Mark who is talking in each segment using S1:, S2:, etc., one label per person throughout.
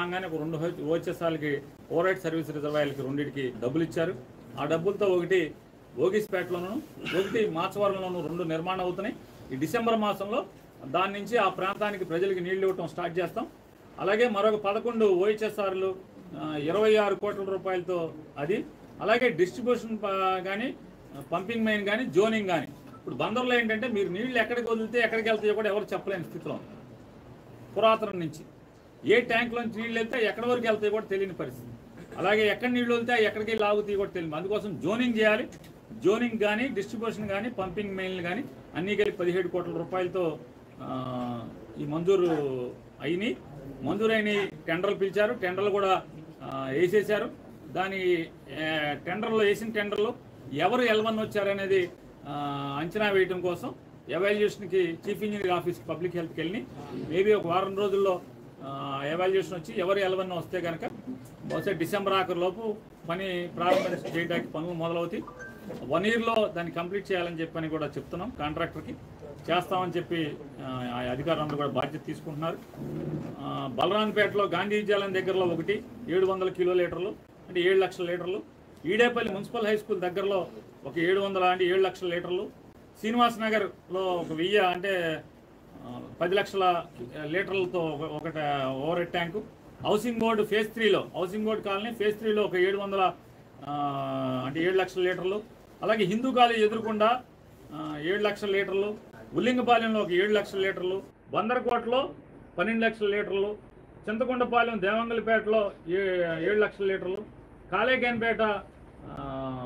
S1: రాగానే ఒక రెండు ఓచెస్ఆర్లకి ఓవర్ సర్వీస్ రిజర్వాయర్లకి రెండింటికి డబ్బులు ఇచ్చారు ఆ డబ్బులతో ఒకటి భోగిస్పేటలోను ఒకటి మాచవరంలోను రెండు నిర్మాణం అవుతున్నాయి ఈ డిసెంబర్ మాసంలో దాని నుంచి ఆ ప్రాంతానికి ప్రజలకి నీళ్లు ఇవ్వటం స్టార్ట్ చేస్తాం అలాగే మరొక పదకొండు ఓహెచ్ఎస్ఆర్లు ఇరవై ఆరు కోట్ల రూపాయలతో అది అలాగే డిస్ట్రిబ్యూషన్ కానీ పంపింగ్ మెయిన్ కానీ జోనింగ్ కానీ ఇప్పుడు బందర్లో ఏంటంటే మీరు నీళ్లు ఎక్కడికి వదిలితే ఎక్కడికి వెళ్తాయో కూడా ఎవరు చెప్పలేని స్థితిలో ఉంది పురాతనం నుంచి ఏ ట్యాంక్లోంచి నీళ్ళు వెళ్తే ఎక్కడి వరకు వెళ్తాయో కూడా తెలియని పరిస్థితి అలాగే ఎక్కడ నీళ్ళు వెళ్తే ఎక్కడికి లాగుతాయి కూడా తెలియదు అందుకోసం జోనింగ్ చేయాలి జోనింగ్ కానీ డిస్ట్రిబ్యూషన్ కానీ పంపింగ్ మెయిన్లు కానీ అన్నీ కలిపి పదిహేడు కోట్ల రూపాయలతో ఆ, ఈ మంజూరు అయినాయి మంజూరైన టెండర్లు పిలిచారు టెండర్లు కూడా ఆ, వేసేశారు దాని ఆ, టెండర్లో వేసిన టెండర్లు ఎవరు ఎల్వన్ వచ్చారనేది ఆ, అంచనా వేయడం కోసం ఎవాల్యుయేషన్కి చీఫ్ ఇంజనీర్ ఆఫీస్కి పబ్లిక్ హెల్త్కి వెళ్ళి మేబీ ఒక వారం రోజుల్లో ఎవాల్యుయేషన్ వచ్చి ఎవరు ఎలవన్ వస్తే కనుక బహుశా డిసెంబర్ ఆఖరు లోపు పని ప్రారంభం చేయడానికి పనులు మొదలవుతాయి వన్ ఇయర్లో దాన్ని కంప్లీట్ చేయాలని చెప్పని కూడా చెప్తున్నాం కాంట్రాక్టర్కి చేస్తామని చెప్పి ఆ, ఆ అధికారులందరూ కూడా బాధ్యత తీసుకుంటున్నారు ఆ, బలరాంపేటలో గాంధీ విద్యాలయం దగ్గరలో ఒకటి ఏడు వందల కిలో లీటర్లు అంటే ఏడు లక్షల లీటర్లు ఈడేపల్లి మున్సిపల్ హై స్కూల్ దగ్గరలో ఒక ఏడు వందల అంటే ఏడు లక్షల లీటర్లు శ్రీనివాస్ నగర్లో ఒక వెయ్యి అంటే ఆ, పది లక్షల లీటర్లతో ఒక- ఒకటి overhead tank housing board phase త్రీలో హౌసింగ్ బోర్డు కాలనీ ఫేజ్ త్రీలో ఒక ఏడు వందల ఆ, అంటే ఏడు లక్షల లీటర్లు అలాగే హిందూ కాలేజ్ ఎదురుకుండా ఆ, ఏడు లక్షల లీటర్లు ఉల్లింగపాలెంలో ఒక ఏడు లక్షల లీటర్లు బందరకోటలో పన్నెండు లక్షల లీటర్లు చింతకొండపాలెం దేవంగలపేటలో ఏ ఏడు లక్షల లీటర్లు కాళేగాన్పేట ఆ,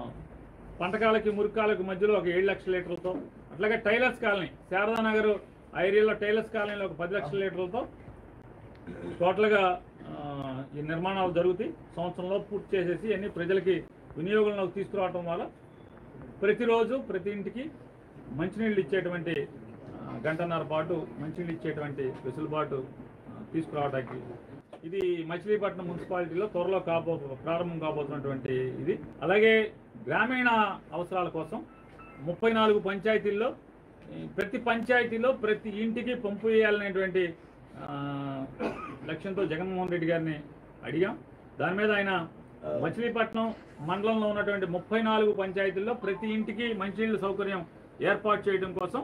S1: పంటకాలకి మురికాలకి మధ్యలో ఒక ఏడు లక్షల లీటర్లతో అట్లాగే టైలర్స్ కాలనీ శారదానగర్ ఆ ఏరియాలో టైలర్స్ కాలనీలో ఒక పది లక్షల లీటర్లతో టోటల్గా ఆ, ఈ నిర్మాణాలు జరుగుతాయి సంవత్సరంలో పూర్తి చేసేసి అన్ని ప్రజలకి వినియోగంలోకి తీసుకురావటం వల్ల ప్రతిరోజు ప్రతి ఇంటికి మంచినీళ్ళు ఇచ్చేటువంటి ఆ, గంటన్నర పాటు మంచినీళ్ళు ఇచ్చేటువంటి వెసులుబాటు ఆ, తీసుకురావడానికి ఇది మచిలీపట్నం మున్సిపాలిటీలో త్వరలో కాబో ప్రారంభం కాబోతున్నటువంటి ఇది అలాగే గ్రామీణ అవసరాల కోసం ముప్పై నాలుగు పంచాయతీల్లో ఈ ప్రతి పంచాయతీలో ప్రతి ఇంటికి పంపు వేయాలనేటువంటి ఆ, లక్ష్యంతో జగన్మోహన్ రెడ్డి గారిని అడిగాం దాని మీద ఆయన మచిలీపట్నం మండలంలో ఉన్నటువంటి ముప్పై నాలుగు పంచాయతీల్లో ప్రతి ఇంటికి మంచినీళ్ళ సౌకర్యం ఏర్పాటు చేయడం కోసం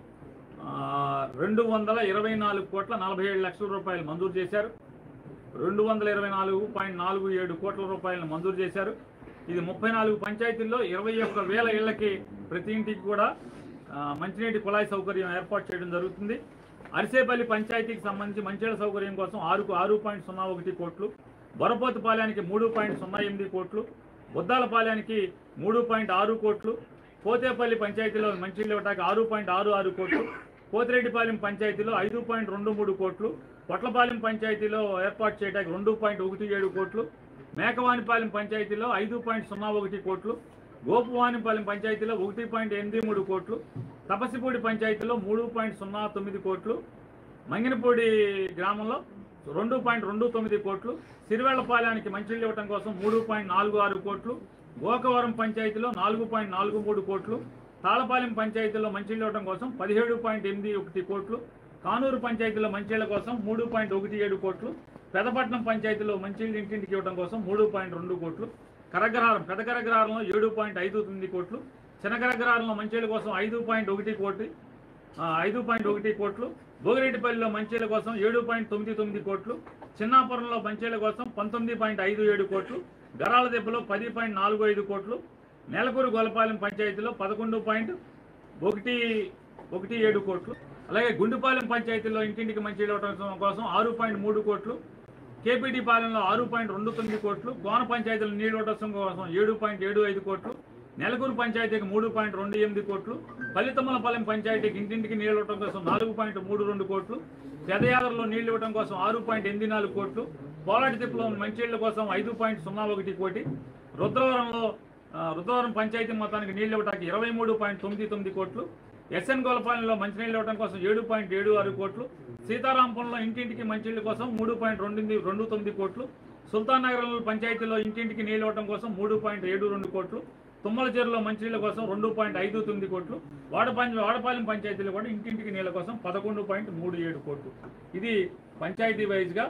S1: ఆ, రెండు వందల ఇరవై నాలుగు కోట్ల నలభై ఏడు లక్షల రూపాయలు మంజూరు చేశారు రెండు వందల ఇరవై నాలుగు పాయింట్ నాలుగు ఏడు కోట్ల రూపాయలను మంజూరు చేశారు ఇది ముప్పై నాలుగు పంచాయతీల్లో ఇరవై ఒక్క వేల ఇళ్లకి ప్రతి ఇంటికి కూడా ఆ, మంచినీటి కుళాయి సౌకర్యం ఏర్పాటు చేయడం జరుగుతుంది అరిసేపల్లి పంచాయతీకి సంబంధించి మంచినీళ్ళ సౌకర్యం కోసం ఆరుకు ఆరు పాయింట్ సున్నా ఒకటి కోట్లు బొరపోతుపాలెనికి మూడు పాయింట్ సున్నా ఎనిమిది కోట్లు బుద్దాలపాలెనికి మూడు పాయింట్ ఆరు కోట్లు పోతేపల్లి పంచాయతీలో మంచినీళ్ళు ఇవ్వటానికి ఆరు పాయింట్ ఆరు ఆరు కోట్లు పోతిరెడ్డిపాలెం పంచాయతీలో ఐదు పాయింట్ రెండు మూడు కోట్లు పొట్లపాలెం పంచాయతీలో ఏర్పాటు చేయడానికి రెండు పాయింట్ ఒకటి ఏడు కోట్లు మేకవానిపాలెం పంచాయతీలో ఐదు పాయింట్ సున్నా ఒకటి కోట్లు గోపువానిపాలెం పంచాయతీలో ఒకటి పాయింట్ ఎనిమిది మూడు కోట్లు తపసిపూడి పంచాయతీలో మూడు పాయింట్ సున్నా తొమ్మిది కోట్లు మంగినపూడి గ్రామంలో రెండు పాయింట్ రెండు తొమ్మిది కోట్లు సిరివెళ్లపాలెనికి మంచినీళ్ళు ఇవ్వడం కోసం మూడు పాయింట్ నాలుగు ఆరు కోట్లు గోకవరం పంచాయతీలో నాలుగు పాయింట్ నాలుగు మూడు కోట్లు తాళపాలెం పంచాయతీలో మంచినీళ్ళు ఇవ్వడం కోసం పదిహేడు పాయింట్ ఎనిమిది ఒకటి కోట్లు కానూరు పంచాయతీలో మంచినీళ్ళ కోసం మూడు పాయింట్ ఒకటి ఏడు కోట్లు పెదపట్నం పంచాయతీలో మంచినీళ్ళు ఇంటింటికి ఇవ్వడం కోసం మూడు పాయింట్ రెండు కోట్లు కరగ్రహారం పెద్ద కరగ్రహారంలో ఏడు పాయింట్ ఐదు తొమ్మిది కోట్లు చిన్న కరగ్రహారంలో మంచినీళ్ళ కోసం ఐదు పాయింట్ ఒకటి కోటి ఆ, ఐదు పాయింట్ ఒకటి కోట్లు భోగిరెడ్డిపల్లిలో మంచినీళ్ళ కోసం ఏడు పాయింట్ తొమ్మిది తొమ్మిది కోట్లు చిన్నాపురంలో మంచినీళ్ళ కోసం పంతొమ్మిది పాయింట్ ఐదు ఏడు కోట్లు గరాల దెబ్బలో పది పాయింట్ నాలుగు ఐదు కోట్లు నేలకూరు గోలపాలెం పంచాయతీలో పదకొండు పాయింట్ ఒకటి ఒకటి ఏడు కోట్లు అలాగే గుండుపాలెం పంచాయతీలో ఇంటింటికి మంచినీళ్ళు ఇవ్వడం కోసం ఆరు పాయింట్ మూడు కోట్లు కేపీటీ పాలెంలో ఆరు పాయింట్ రెండు తొమ్మిది కోట్లు కోన పంచాయతీలు నీళ్లు ఇవ్వడం కోసం ఏడు పాయింట్ ఏడు ఐదు కోట్లు నెలకూరు పంచాయతీకి మూడు పాయింట్ రెండు ఎనిమిది కోట్లు పల్లితమ్మలపాలెం పంచాయతీకి ఇంటింటికి నీళ్లు ఇవ్వడం కోసం నాలుగు పాయింట్ మూడు రెండు కోట్లు పెదయాదరలో నీళ్లు ఇవ్వడం కోసం ఆరు పాయింట్ ఎనిమిది నాలుగు కోట్లు పోలాటి తిప్పులో మంచినీళ్ల కోసం ఐదు పాయింట్ సున్నా ఒకటి కోటి రుద్రవరంలో ఆ, రుద్రవరం పంచాయతీ మొత్తానికి నీళ్లు ఇవ్వడానికి ఇరవై మూడు పాయింట్ తొమ్మిది తొమ్మిది కోట్లు ఎస్ఎన్ గోలపాలెంలో మంచినీళ్ళు ఇవ్వడం కోసం ఏడు పాయింట్ ఏడు ఆరు కోట్లు సీతారాంపురంలో ఇంటింటికి మంచినీళ్ళ కోసం మూడు పాయింట్ రెండు రెండు తొమ్మిది కోట్లు సుల్తాన్ నగర్ పంచాయతీలో ఇంటింటికి నీళ్ళు ఇవ్వడం కోసం మూడు పాయింట్ ఏడు రెండు కోట్లు తుమ్మల చెరువులో మంచినీళ్ళ కోసం రెండు పాయింట్ ఐదు తొమ్మిది కోట్లు వాడపంచ వాడపాలెం పంచాయతీలో కూడా ఇంటింటికి నీళ్ళ కోసం పదకొండు పాయింట్ మూడు ఏడు కోట్లు ఇది పంచాయతీ వైజ్గా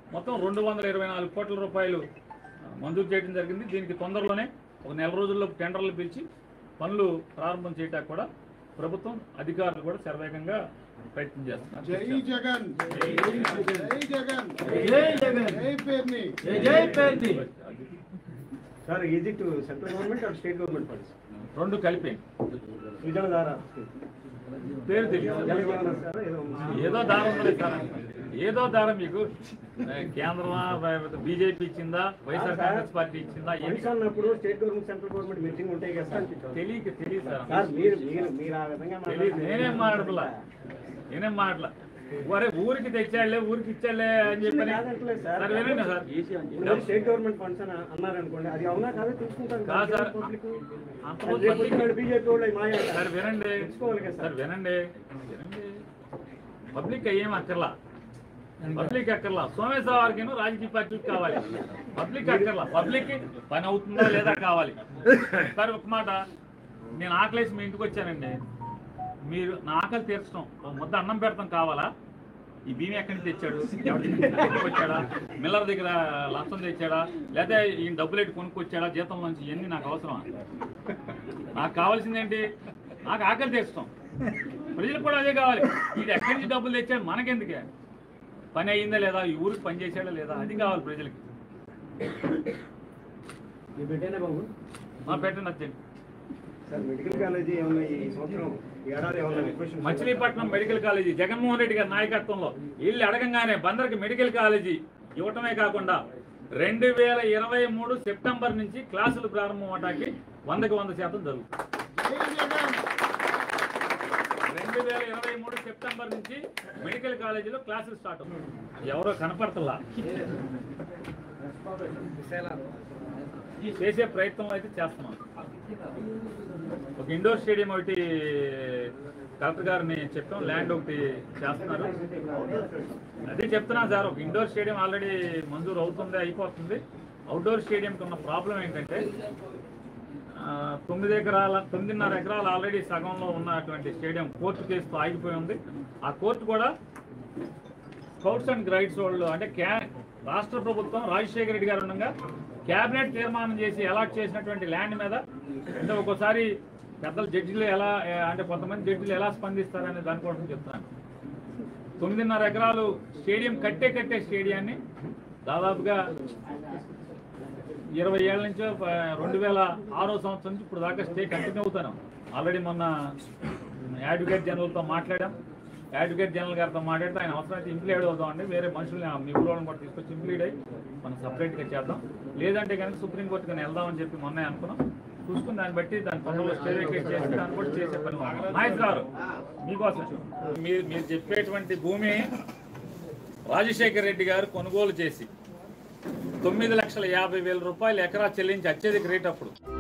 S1: మొత్తం రెండు వందల ఇరవై నాలుగు కోట్ల రూపాయలు ఆ, మంజూరు చేయడం జరిగింది దీనికి తొందరలోనే ఒక నెల రోజుల్లో టెండర్లు పిలిచి పనులు ప్రారంభం చేయడానికి కూడా ప్రభుత్వం అధికారులు కూడా శరవేగంగా ప్రయత్నం
S2: జై
S1: చేస్తున్నారు
S2: జగన్ జై జగన్
S3: జై జగన్
S2: జై పేర్ని
S3: జై జై Perni
S4: sir is it central government or state government funds
S1: రెండు కలిపి
S4: సృజన ద్వారా
S1: పేరు తెలియదు
S4: తెలంగాణ సార్ ఏదో ఉంది.
S1: ఏదో దారం ఉంది సార్ ఏదో దారం మీకు ఆ, కేంద్రమా బీజేపీ ఇచ్చిందా వైఎస్ఆర్ కాంగ్రెస్ పార్టీ ఇచ్చిందా ఏమి
S4: ఫండ్స్ అన్నప్పుడు state government central government meeting ఉంటాయి కదా సార్
S1: తెలియక తెలియదు సార్
S4: సార్ మీరు మీరు మీరు ఆ విధంగా
S1: తెలియదు నేనేం మాట్లాడలా నేనేం మాట్లాడలా ఒరే ఊరికి తెచ్చాడులే ఊరికి ఇచ్చాడులే అని చెప్పని
S4: కాదంటలేదు సార్.
S1: సార్ వినండి సార్
S4: ఇప్పుడు స్టేట్ గవర్నమెంట్ ఫండ్స్ అని అన్నారు అనుకోండి అది అవునా కాదో తెలుసుకుంటారు
S1: కాదు సార్.
S4: పబ్లిక్
S1: అంతమంది
S4: రేపు వచ్చిన బీజేపీ వాళ్ళు మాయ అంటారు.
S1: సార్ వినండి
S4: తెలుసుకోవాలి కదా
S1: సార్
S4: సార్
S1: వినండి వినండి పబ్లిక్ ఏం అక్కర్లా పబ్లిక్ అక్కర్లా సోమేశ్వర వారికి రాజకీయ పార్టీకి కావాలి పబ్లిక్ అక్కర్లా పబ్లిక్ పని అవుతుందా లేదా కావాలి సార్ ఒక మాట నేను ఆకలేసి మీ ఇంటికి వచ్చానండి మీరు నా ఆకలి తీర్చడం ఒక ముద్ద అన్నం పెడతాం కావాలా ఈ భీమి ఎక్కడి నుంచి తెచ్చాడు ఎవరి దగ్గరికి వచ్చాడా మిల్లర్ దగ్గర లంచం తెచ్చాడా లేదా ఈ డబ్బులు ఎట్టి కొనుక్కొచ్చాడా జీతం నుంచి ఇవన్నీ నాకు అవసరమా నాకు కావాల్సింది ఏంటి నాకు ఆకలి తీర్చడం ప్రజలకు కూడా అదే కావాలి వీడు ఎక్కడి నుంచి డబ్బులు తెచ్చాడు మనకెందుకే పని అయ్యిందా లేదా ఈ ఊరికి పని చేశాడా లేదా అది కావాలి ప్రజలకి
S4: మీ బిడ్డేనా బాబు
S1: మా పెట్టండి నచ్చండి
S4: సార్ మెడికల్ కాలేజీ ఏమన్నా ఈ సంవత్సరం ఈ ఏడాది ఏమన్నా requisition
S1: Machilipatnam medical college Jaganmohan Reddy గారి నాయకత్వంలో వీళ్ళు అడగంగానే బందర్కి మెడికల్ కాలేజీ ఇవ్వటమే కాకుండా రెండు వేల ఇరవై మూడు సెప్టెంబర్ నుంచి క్లాసులు ప్రారంభం అవటానికి వందకి వంద శాతం జరుగుతుంది
S2: జై జగన్
S1: రెండు వేల ఇరవై మూడు సెప్టెంబర్ నుంచి మెడికల్ కాలేజీలో క్లాసులు స్టార్ట్ అవుతాయి ఎవరో కనపడతలా చేసే ప్రయత్నం అయితే చేస్తున్నాం ఒక ఇండోర్ స్టేడియం ఒకటి కలెక్టర్ గారిని చెప్పాం ల్యాండ్ ఒకటి చేస్తున్నారు అదే చెప్తున్నాను సార్ ఒక ఇండోర్ స్టేడియం ఆల్రెడీ మంజూరు అవుతుంది అయిపోతుంది అవుట్డోర్ స్టేడియంకి ఉన్న ప్రాబ్లం ఏంటంటే ఆ, తొమ్మిది ఎకరాల తొమ్మిదిన్నర ఎకరాలు ఆల్రెడీ సగంలో ఉన్నటువంటి స్టేడియం కోర్టు కేసుతో ఆగిపోయి ఉంది ఆ కోర్టు కూడా స్కౌట్స్ అండ్ గైడ్స్ వాళ్ళు అంటే క్యా రాష్ట్ర ప్రభుత్వం రాజశేఖర రెడ్డి గారు ఉండగా క్యాబినెట్ తీర్మానం చేసి అలాట్ చేసినటువంటి ల్యాండ్ మీద అంటే ఒక్కోసారి పెద్దలు జడ్జిలు ఎలా ఏ, అంటే కొంతమంది జడ్జిలు ఎలా స్పందిస్తారనే దానికోసం చెప్తున్నాను తొమ్మిదిన్నర ఎకరాలు స్టేడియం కట్టే కట్టే స్టేడియాన్ని దాదాపుగా ఇరవై ఏళ్ళ నుంచి రెండు వేల ఆరో సంవత్సరం నుంచి ఇప్పుడు దాకా స్టే కంటిన్యూ అవుతాను ఆల్రెడీ మొన్న అడ్వకేట్ జనరల్తో మాట్లాడాం అడ్వకేట్ జనరల్ గారితో మాట్లాడితే ఆయన అవసరమైతే ఇంప్లీడ్ అవుతామండి వేరే మనుషుల్ని మీ ఊళ్ళోని కూడా తీసుకొచ్చి ఇంప్లీడ్ అయ్యి మనం సపరేట్గా చేద్దాం లేదంటే కనుక సుప్రీంకోర్టు కానీ వెళ్దామని చెప్పి మొన్నే అనుకున్నాం చూసుకుని దాన్ని బట్టి దాని తొందరలో స్టే వేకేట్ చేసి దాన్ని కూడా చేసే పని నాయక్ గారు మీకోసం మీరు మీరు చెప్పేటువంటి భూమి రాజశేఖర రెడ్డి గారు కొనుగోలు చేసి తొమ్మిది లక్షల యాభై వేల రూపాయలు ఎకరా చెల్లించి అత్యధిక రేట్ అప్పుడు